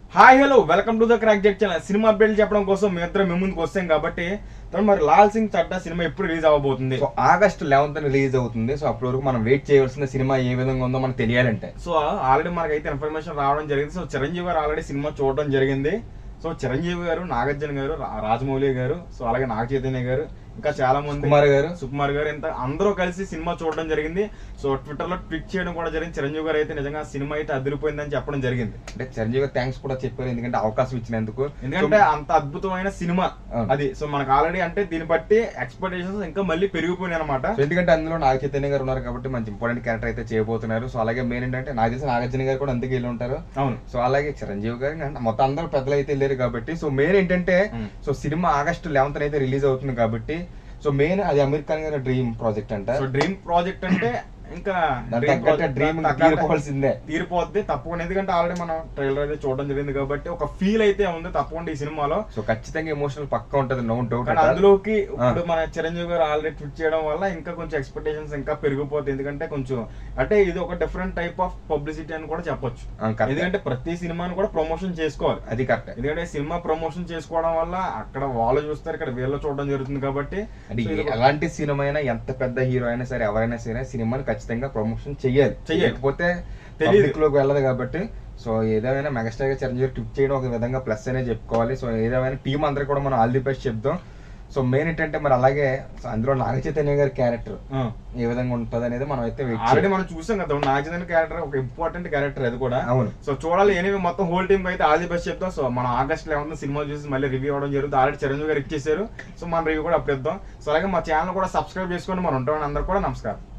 Hi hello welcome to the crack jet channel cinema update చెప్పడం కోసం మేమిద్దరం మీ ముందుకు వస్తాం కాబట్టి తర్వాత మరి లాల్ సింగ్ చడ్డా సినిమా ఎప్పుడు రిలీజ్ అవ్వబోతుంది సో ఆగస్ట్ లెవెన్త్ రిలీజ్ అవుతుంది సో అప్పటి వరకు మనం వెయిట్ చేయవలసిన సినిమా ఏ విధంగా ఉందో మనకు తెలియాలంటే సో ఆల్రెడీ మనకైతే ఇన్ఫర్మేషన్ రావడం జరిగింది సో చిరంజీవి గారు ఆల్రెడీ సినిమా చూడడం జరిగింది సో చిరంజీవి గారు నాగార్జున గారు రా- రాజమౌళి గారు సో అలాగే నాగ చైతన్య గారు ఇంకా చాలా మంది కుమార్ గారు సుకుమార్ గారు ఇంత అందరూ కలిసి సినిమా చూడడం జరిగింది సో ట్విట్టర్ లో ట్వీట్ చేయడం కూడా జరిగింది చిరంజీవి గారు అయితే నిజంగా సినిమా అయితే అదిరిపోయిందని చెప్పడం జరిగింది అంటే చిరంజీవి థ్యాంక్స్ కూడా చెప్పారు ఎందుకంటే అవకాశం ఇచ్చినందుకు ఎందుకంటే అంత అద్భుతమైన సినిమా అవును. అది సో మనకు ఆల్రెడీ అంటే దీన్ని బట్టి ఎక్స్పెక్టేషన్స్ ఇంకా మళ్ళీ పెరిగిపోయినాయి అనమాట సో ఎందుకంటే అందులో నాగ చైతన్య గారు ఉన్నారు కాబట్టి మంచి ఇంపార్టెంట్ క్యారెక్టర్ అయితే చేయబోతున్నారు సో అలాగే మెయిన్ ఏంటంటే నాకు తెలిసి నాగార్జున గారు కూడా అందుకే వెళ్ళి ఉంటారు అవును సో అలాగే చిరంజీవి గారు అంటే మొత్తం అందరూ పెద్దలు అయితే వెళ్ళారు కాబట్టి సో మెయిన్ ఏంటంటే Hmm. So cinema August eleventh అయితే రిలీజ్ అవుతుంది కాబట్టి సో మెయిన్ అది అమీర్ ఖాన్ గారి డ్రీమ్ ప్రాజెక్ట్ అంట సో డ్రీమ్ ప్రాజెక్ట్ అంటే ఇంకా దాని dream తగ్గట్టే project డ్రీమ్ తగ్గట్టే తీరిపోవాల్సిందే తీరిపోద్ది తప్పకుండా ఎందుకంటే ఆల్రెడీ మనం ట్రైలర్ అయితే చూడడం జరిగింది కాబట్టి ఒక ఫీల్ అయితే ఉంది తప్పకుండా ఈ సినిమాలో సో ఖచ్చితంగా ఎమోషనల్ పక్క ఉంటది నో డౌట్ కానీ అందులోకి ఇప్పుడు మన చిరంజీవి గారు ఆల్రెడీ ట్వీట్ చేయడం వల్ల ఇంకా కొంచెం ఎక్స్పెక్టేషన్స్ ఇంకా పెరిగిపోతాయి ఎందుకంటే కొంచెం అంటే ఇది ఒక డిఫరెంట్ టైప్ ఆఫ్ పబ్లిసిటీ అని కూడా చెప్పొచ్చు ఎందుకంటే ప్రతి సినిమాని కూడా ప్రమోషన్ చేసుకోవాలి అది కరెక్ట్ ఎందుకంటే సినిమా ప్రమోషన్ చేసుకోవడం వల్ల అక్కడ వాళ్ళు చూస్తారు ఇక్కడ వీళ్ళు చూడడం జరుగుతుంది కాబట్టి అంటే so ఇది ఒక- ఎలాంటి సినిమా అయినా ఎంత పెద్ద హీరో అయినా సరే ఎవరైనా సరే సినిమాని ఖచ్చితంగా ప్రమోషన్ చెయ్యాలి చెయ్యాలి. లేకపోతే తెలీదు. పబ్లిక్ లోకి వెళ్ళదు కాబట్టి సో ఏదేమైనా మెగాస్టార్ గా చిరంజీవి ట్రిప్ చేయడం ఒక విధంగా ప్లస్ అనే చెప్పుకోవాలి సో ఏదేమైనా టీం అందరికి కూడా మనం ఆల్ ది బెస్ట్ చెప్దాం సో మెయిన్ ఏంటంటే మరి అలాగే సో అందులో నాగ చైతన్య గారి క్యారెక్టర్ ఆ. ఏ విధంగా ఉంటుంది అనేది మనం అయితే వెయిట్ ఆల్రెడీ చేయాలి మనం చూసాం కదా నాగచంద్ర క్యారెక్టర్ ఒక ఇంపార్టెంట్ క్యారెక్టర్ అది కూడా అవును సో చూడాలి ఎనివే మొత్తం హోల్ టీమ్ అయితే ఆల్ ది బెస్ట్ చెప్తాం సో మనం ఆగస్ట్ లెవెన్ సినిమా చూసి మళ్ళీ రివ్యూ అవ్వడం జరుగుతుంది ఆల్రెడీ చిరంజీవి గారు ఇచ్చేసారు సో మన రివ్యూ కూడా అప్పుడు ఇద్దాం సో అలాగే మా ఛానల్ కూడా సబ్స్క్రైబ్ చేసుకోండి మనం ఉంటామని అందరు కూడా నమస్కారం